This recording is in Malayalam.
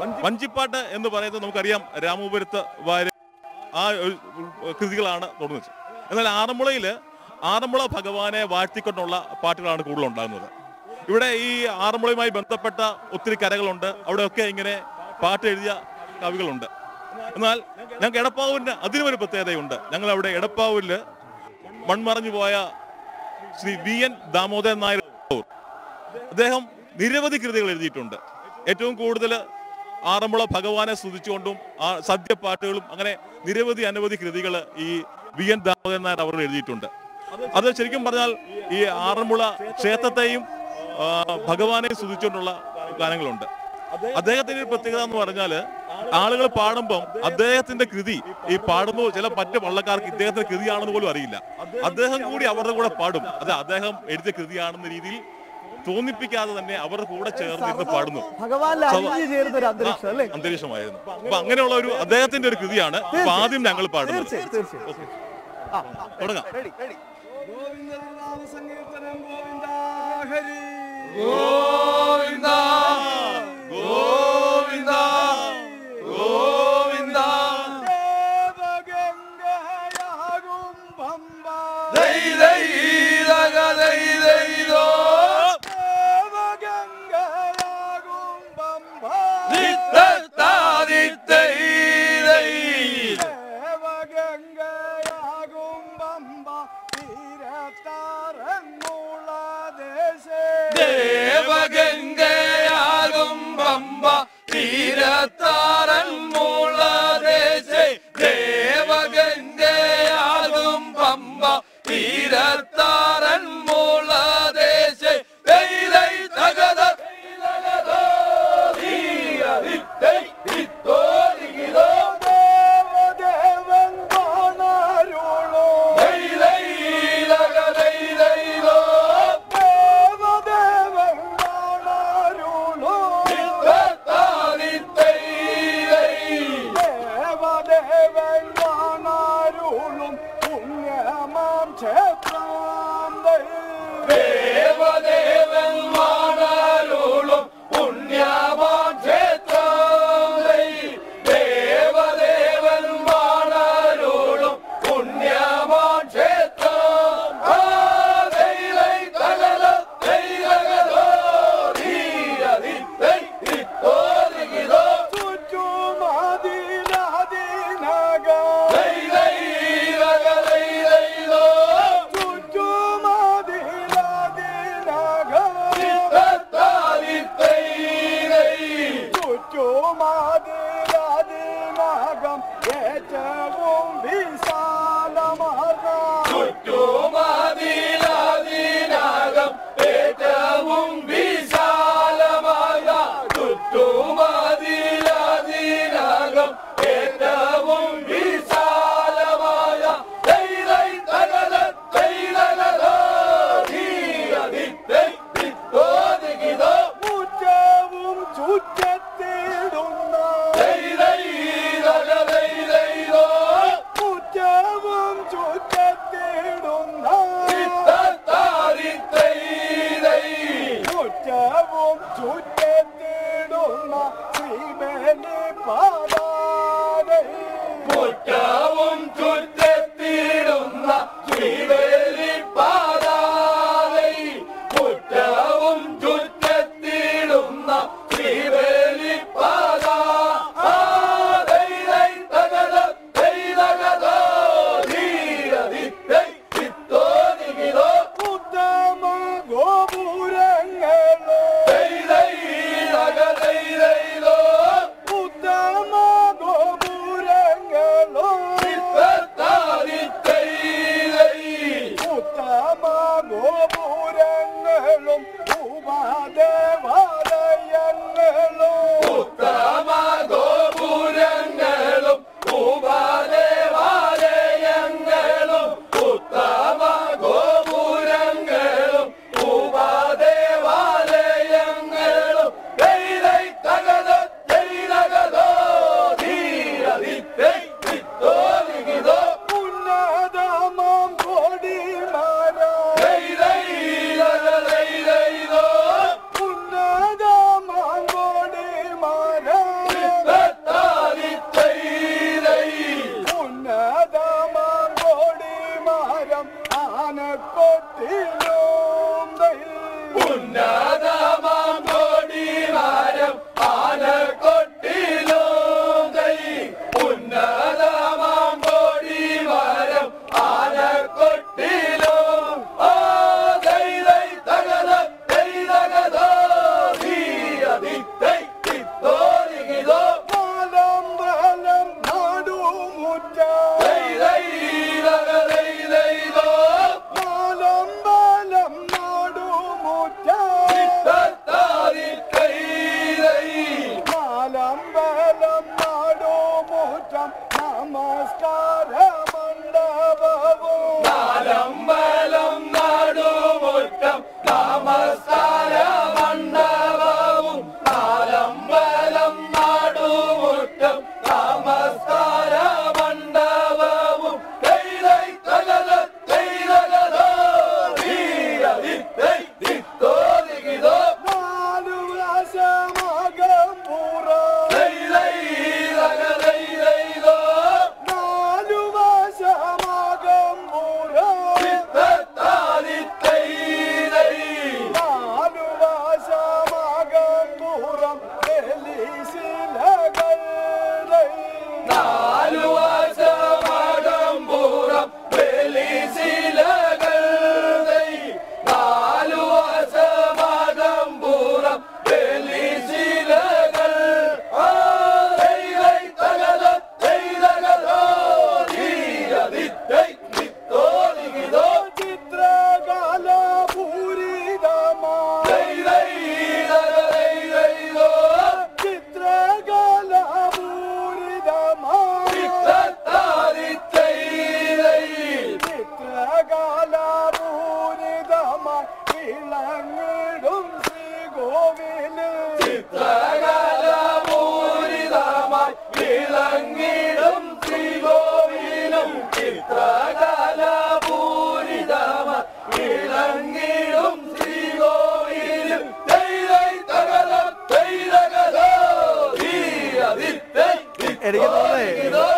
വഞ്ചിപ്പാട്ട് എന്ന് പറയുന്നത് നമുക്കറിയാം രാമപുരത്ത് വാര്യ ആ ഒരു കൃതികളാണ് തുടർന്ന് എന്നാൽ ആറന്മുളയിൽ ആറന്മുള ഭഗവാനെ വാഴ്ത്തിക്കൊണ്ടുള്ള പാട്ടുകളാണ് കൂടുതൽ ഉണ്ടാകുന്നത് ഇവിടെ ഈ ആറന്മുളയുമായി ബന്ധപ്പെട്ട ഒത്തിരി കരകളുണ്ട് അവിടെയൊക്കെ ഇങ്ങനെ പാട്ട് എഴുതിയ കവികളുണ്ട് എന്നാൽ ഞങ്ങൾക്ക് എടപ്പാവൂരിന് അതിനും ഒരു പ്രത്യേകതയുണ്ട് ഞങ്ങൾ അവിടെ എടപ്പാവൂരില് മൺമറഞ്ഞു പോയ ശ്രീ വി എൻ ദാമോദരൻ നായർ അദ്ദേഹം നിരവധി കൃതികൾ എഴുതിയിട്ടുണ്ട് ഏറ്റവും കൂടുതൽ ആറന്മുള ഭഗവാനെ സ്തുതിച്ചുകൊണ്ടും ആ സദ്യപ്പാട്ടുകളും അങ്ങനെ നിരവധി അനവധി കൃതികൾ ഈ വി എൻ ദാമോദരൻ നായർ അവർ എഴുതിയിട്ടുണ്ട് അത് ശരിക്കും പറഞ്ഞാൽ ഈ ആറന്മുള ക്ഷേത്രത്തെയും ആ, ഭഗവാനെയും സ്തുതിച്ചുകൊണ്ടുള്ള ഗാനങ്ങളുണ്ട് അദ്ദേഹത്തിന്റെ ഒരു പ്രത്യേകത എന്ന് പറഞ്ഞാല് ആളുകൾ പാടുമ്പം അദ്ദേഹത്തിന്റെ കൃതി ഈ പാടുമ്പോൾ ചില മറ്റ് വള്ളക്കാർക്ക് ഇദ്ദേഹത്തിന്റെ കൃതിയാണെന്ന് പോലും അറിയില്ല അദ്ദേഹം കൂടി അവരുടെ കൂടെ പാടും അത് അദ്ദേഹം എഴുതിയ കൃതിയാണെന്ന രീതിയിൽ തോന്നിപ്പിക്കാതെ തന്നെ അവരുടെ കൂടെ ചേർന്നിരുന്ന് പാടുന്നു ഭഗവാനിൽ അലിഞ്ഞു ചേരുന്ന ഒരു അന്തരീക്ഷം അല്ലേ അന്തരീക്ഷമായിരുന്നു അപ്പൊ അങ്ങനെയുള്ള ഒരു അദ്ദേഹത്തിന്റെ ഒരു കൃതിയാണ് ഇപ്പൊ ആദ്യം ഞങ്ങൾ പാടുന്നത് തീർച്ചയായും തീർച്ചയായും ആ, ആ, തുടങ്ങാം ready, ready. സങ്കീർത്തനം ഗോവിന്ദ ഹരി ഗോവിന്ദ ഗോവിന്ദ ഗോവിന്ദ ദേവഗംഗയാകും പമ്പ ദൈ ദൈ ദഗ ദൈ ദൈ ദോ ദേവഗംഗയാകും പമ്പ നിത്തത്താദിത്തൈ ദൈ ദേവഗംഗയാകും പമ്പ തീരത്താറങ്ങുള്ള ദേശേ ദേവഗംഗയാകും പമ്പ തീരത്താരൻ മൂളദേശേ ദേവഗംഗയാകും പമ്പ തീരത്താരൻ മൂളദേശേ ദൈ ദൈ തകത ദേവദേവൻ കാണാരുളോ ദേവദേവൻ കാണാരുളോ ദേവദേവൻ കാണാരുളും പുണ്യമാം ക്ഷേത്രം ദേവദേവൻ മാണാരുളും പുണ്യമാക്ഷേത്രം ദേവദേവൻ മാണാരുളും പുണ്യമാക്ഷേത്രം ആ ദൈ ദൈ തകല ദൈ തകലോ ധീരധി ദൈ ധിത്തോ ദിഗിതോ ചുറ്റുമതിലതിനക ദൈ ദൈ തക ദൈ ദൈ ദോ ചുറ്റുമതിലതിനക തത്താലി ദൈ ദൈ ചുറ്റുമതിലതിനകം ഏറ്റവും വിശാലമാകാം ചുറ്റുമതിലതിനകം ഏറ്റവും വിശാലമായ ചുറ്റുമതിലതിനകം ഏറ്റവും വിശാലമായ ദൈവൈ തകല ദൈവലോ ധീരധി ദൈ ധിത്തോ ദിഗിതോ മുറ്റവും ചുറ്റത്തിടുന്ന ദൈവൈ തക ദൈ ദൈവോ മുറ്റവും ചുറ്റത്തിടുന്ന തത്താരി ദൈ ദൈ മുറ്റവും ചുറ്റത്തിടുന്ന ശ്രീബലി പാതാരേ നാലമ്പലം നാടുമുറ്റം നമസ്കാര മണ്ഡപവും നാലമ്പലം നാടുമുറ്റം നമസ്കാര മണ്ഡപവും നാലമ്പലം നാടുമുറ്റം നമസ്കാര മണ്ഡപവും തൈലൈ തകത തൈലകതോ ധീരവിത്തൈ ദിത്തോ ദിഗിതോ നാലു വശമകം പുറം തൈലൈ തകതൈലൈതോ നാലു വശമകം പുറം തത്താലി തൈലൈ നാലു വശമകം പുറം വെലിശിലകൾ നാലു വശമകമ്പുറം വെലിശിലകൾ ദൈ. നാലു വശമകമ്പുറം വെലിശിലകൾ. ആ ദൈ ദൈ തകത ദൈ തകതോ ധീരദിത്തൈ ദിത്തോ ദിഗിതോ ചിത്രകല പൂരിതമാ ദൈ ദൈ തക ദൈ ദൈതോ ചിത്രകല പൂരിതമാ ദിത്തത്താലി തൈ ദൈ. ചിത്രകല പൂരിതമാ ഇളങ്ങിടും ശ്രീകോവില് ചിത്രകലപൂരിതമായി വിളങ്ങിടും ശ്രീകോവിലും ചിത്രകലപൂരിതമായി വിളങ്ങിടും ശ്രീകോവിലും തൈലൈ തകത തൈലകതോ ധീരദിത്തൈ എനിക്ക് തോന്നുന്നേ ദിത്തോ